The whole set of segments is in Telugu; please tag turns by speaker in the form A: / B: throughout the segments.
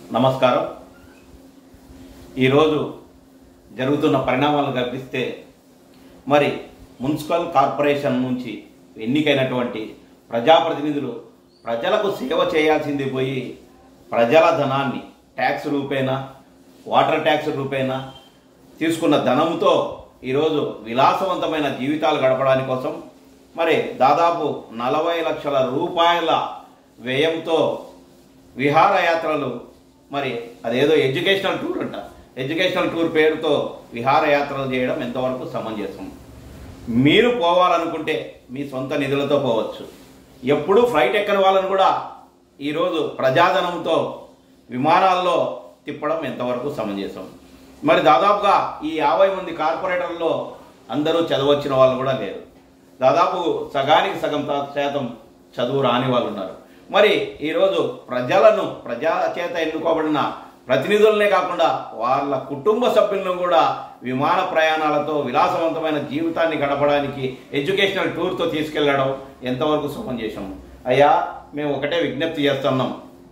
A: నమస్కారం ఈరోజు జరుగుతున్న పరిణామాలను కల్పిస్తే మరి మున్సిపల్ కార్పొరేషన్ నుంచి ఎన్నికైనటువంటి ప్రజాప్రతినిధులు ప్రజలకు సేవ చేయాల్సింది పోయి ప్రజల ధనాన్ని ట్యాక్స్ రూపేణా వాటర్ ట్యాక్స్ రూపేణా తీసుకున్న ధనంతో ఈరోజు విలాసవంతమైన జీవితాలు గడపడానికి కోసం మరి దాదాపు నలభై లక్షల రూపాయల వ్యయంతో విహారయాత్రలు మరి అదేదో ఎడ్యుకేషనల్ టూర్ అంట ఎడ్యుకేషనల్ టూర్ పేరుతో విహారయాత్రలు చేయడం ఎంతవరకు సమంజసం మీరు పోవాలనుకుంటే మీ సొంత నిధులతో పోవచ్చు ఎప్పుడూ ఫ్లైట్ ఎక్కని వాళ్ళని కూడా ఈరోజు ప్రజాధనంతో విమానాల్లో తిప్పడం ఎంతవరకు సమంజసం మరి దాదాపుగా ఈ యాభై మంది కార్పొరేటర్లో అందరూ చదవచ్చిన వాళ్ళు కూడా లేరు దాదాపు సగానికి సగం తా- శాతం చదువు రాని వాళ్ళు ఉన్నారు మరి ఈరోజు ప్రజలను ప్రజా చేత ఎన్నుకోబడిన ప్రతినిధులనే కాకుండా వాళ్ళ కుటుంబ సభ్యులను కూడా విమాన ప్రయాణాలతో విలాసవంతమైన జీవితాన్ని గడపడానికి ఎడ్యుకేషనల్ టూర్తో తీసుకెళ్లడం ఎంతవరకు సుఖం చేశాము అయ్యా మేము ఒకటే విజ్ఞప్తి చేస్తున్నాం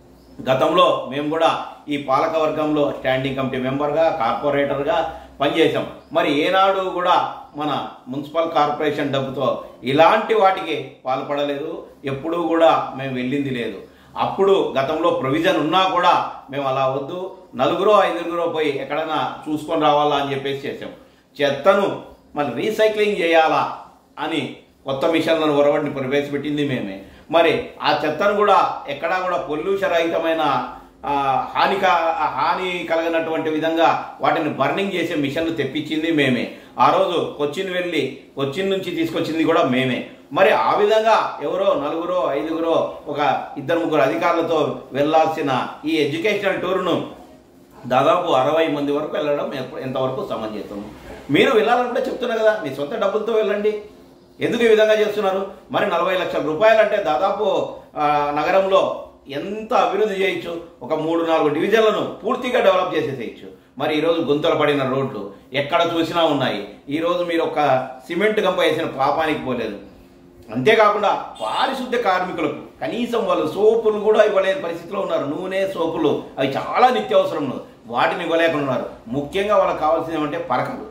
A: గతంలో మేము కూడా ఈ పాలక వర్గంలో స్టాండింగ్ కమిటీ మెంబర్గా కార్పొరేటర్గా పనిచేసాం మరి ఏనాడు కూడా మన మున్సిపల్ కార్పొరేషన్ డబ్బుతో ఇలాంటి వాటికి పాల్పడలేదు ఎప్పుడూ కూడా మేము వెళ్ళింది లేదు అప్పుడు గతంలో ప్రొవిజన్ ఉన్నా కూడా మేము అలా వద్దు నలుగురో ఐదుగురో పోయి ఎక్కడైనా చూసుకొని రావాలా అని చెప్పేసి చేసాం చెత్తను మరి రీసైక్లింగ్ చేయాలా అని కొత్త మిషన్లను ఒరవడిని ప్రవేశపెట్టింది మేమే మరి ఆ చెత్తను కూడా ఎక్కడా కూడా పొల్యూషన్ రహితమైన ఆ, హానిక హాని కలగనటువంటి విధంగా వాటిని బర్నింగ్ చేసే మిషన్లు తెప్పించింది మేమే ఆ రోజు కొచ్చిన్ వెళ్ళి కొచ్చిన్ నుంచి తీసుకొచ్చింది కూడా మేమే మరి ఆ విధంగా ఎవరో నలుగురో ఐదుగురో ఒక ఇద్దరు ముగ్గురు అధికారులతో వెళ్ళాల్సిన ఈ ఎడ్యుకేషనల్ టూర్ను దాదాపు అరవై మంది వరకు వెళ్ళడం ఎప్ప- ఎంతవరకు సమంజసం మీరు వెళ్ళాలనుకుంటే చెప్తున్నా కదా మీ సొంత డబ్బులతో వెళ్ళండి ఎందుకు ఈ విధంగా చేస్తున్నారు మరి నలభై లక్షల రూపాయలు అంటే దాదాపు ఆ, నగరంలో ఎంత అభివృద్ధి చేయొచ్చు ఒక మూడు నాలుగు డివిజన్లను పూర్తిగా డెవలప్ చేసేసేయచ్చు మరి ఈరోజు గుంతలు పడిన రోడ్లు ఎక్కడ చూసినా ఉన్నాయి ఈరోజు మీరు ఒక సిమెంట్ గంప వేసిన పాపానికి పోలేదు అంతేకాకుండా పారిశుద్ధ్య కార్మికులకు కనీసం వాళ్ళు సోపులు కూడా ఇవ్వలేని పరిస్థితిలో ఉన్నారు నూనె సోపులు అవి చాలా నిత్యావసరం వాటిని ఇవ్వలేకుండా ఉన్నారు ముఖ్యంగా వాళ్ళకి కావాల్సింది ఏమంటే పరకలు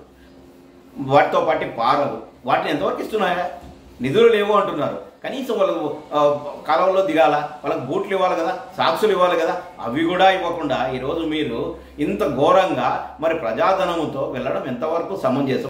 A: వాటితో పాటు పారలు వాటిని ఎంతవరకు ఇస్తున్నాయా నిధులు లేవు అంటున్నారు కనీసం వాళ్ళకు ఆ, కాలంలో దిగాల వాళ్ళకి బూట్లు ఇవ్వాలి కదా సాక్సులు ఇవ్వాలి కదా అవి కూడా ఇవ్వకుండా ఈరోజు మీరు ఇంత ఘోరంగా మరి ప్రజాధనముతో వెళ్ళడం ఎంతవరకు సమంజసం